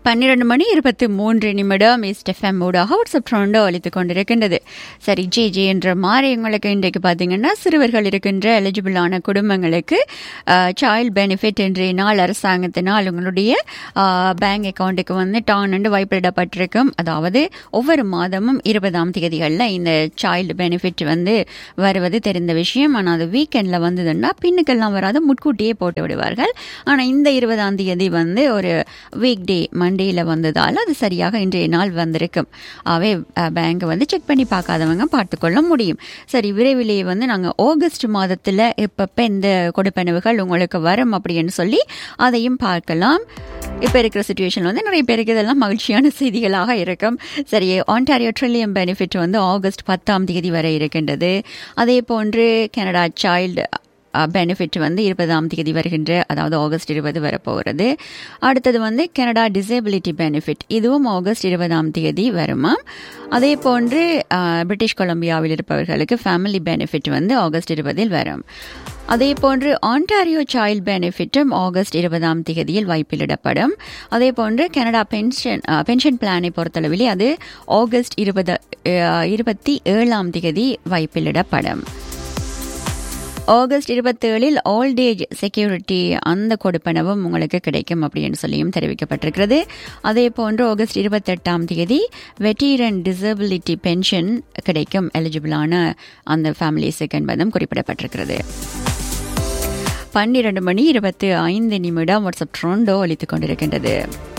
பன்னிரண்டு மணி இருபத்தி மூன்று நிமிடம் இஸ்ட் எஃப்எம் ஊடாக வாட்ஸ்அப் ட்ரோண்டோ அளித்துக் கொண்டிருக்கின்றது சரி ஜே ஜே என்ற மாதிரி உங்களுக்கு இன்றைக்கு பார்த்தீங்கன்னா சிறுவர்கள் இருக்கின்ற எலிஜிபிளான குடும்பங்களுக்கு சைல்ட் பெனிஃபிட் இன்றைய நாள் அரசாங்கத்தினால் உங்களுடைய பேங்க் அக்கௌண்ட்டுக்கு வந்து டான் என்று வைப்பிடப்பட்டிருக்கும் அதாவது ஒவ்வொரு மாதமும் இருபதாம் தேதிகளில் இந்த சைல்டு பெனிஃபிட் வந்து வருவது தெரிந்த விஷயம் ஆனால் அது வீக்கெண்டில் வந்ததுன்னா பின்னுக்கெல்லாம் வராது முட்கூட்டியே போட்டு விடுவார்கள் ஆனால் இந்த இருபதாம் தேதி வந்து ஒரு வீக் டே மண்டேல வந்ததால் அது சரியாக இன்றைய நாள் வந்திருக்கும் அவே பேங்கை வந்து செக் பண்ணி பார்க்காதவங்க பார்த்துக்கொள்ள முடியும் சரி விரைவிலேயே வந்து நாங்கள் ஆகஸ்ட் மாதத்தில் எப்பப்போ இந்த கொடுப்பனவுகள் உங்களுக்கு வரும் அப்படின்னு சொல்லி அதையும் பார்க்கலாம் இப்போ இருக்கிற சுச்சுவேஷன் வந்து நிறைய பேருக்கு இதெல்லாம் மகிழ்ச்சியான செய்திகளாக இருக்கும் சரி ஆன்டாரியோ ட்ரில்லியம் பெனிஃபிட் வந்து ஆகஸ்ட் பத்தாம் தேதி வரை இருக்கின்றது அதே போன்று கனடா சைல்டு பெனிஃபிட் வந்து இருபதாம் தேதி வருகின்ற அதாவது ஆகஸ்ட் இருபது வரப்போகிறது அடுத்தது வந்து கனடா டிசேபிலிட்டி பெனிஃபிட் இதுவும் ஆகஸ்ட் இருபதாம் தேதி வருமா அதே போன்று பிரிட்டிஷ் கொலம்பியாவில் இருப்பவர்களுக்கு ஃபேமிலி பெனிஃபிட் வந்து ஆகஸ்ட் இருபதில் வரும் அதே போன்று ஆன்டாரியோ சைல்ட் பெனிஃபிட்டும் ஆகஸ்ட் இருபதாம் தேதியில் வைப்பிலிடப்படும் அதே போன்று கனடா பென்ஷன் பென்ஷன் பிளானை பொறுத்தளவிலே அது ஆகஸ்ட் இருபது இருபத்தி ஏழாம் தேதி வைப்பிலிடப்படும் ஆகஸ்ட் இருபத்தேழில் ஓல்டேஜ் செக்யூரிட்டி அந்த கொடுப்பனவும் உங்களுக்கு கிடைக்கும் அப்படின்னு சொல்லியும் தெரிவிக்கப்பட்டிருக்கிறது அதே போன்று ஆகஸ்ட் இருபத்தெட்டாம் தேதி வெட்டீரன் டிசபிலிட்டி பென்ஷன் கிடைக்கும் எலிஜிபிளான அந்த ஃபேமிலிஸுக்கு என்பதும் குறிப்பிடப்பட்டிருக்கிறது பன்னிரண்டு மணி இருபத்தி ஐந்து நிமிடம் வாட்ஸ்அப் ட்ரோண்டோ அளித்துக் கொண்டிருக்கின்றது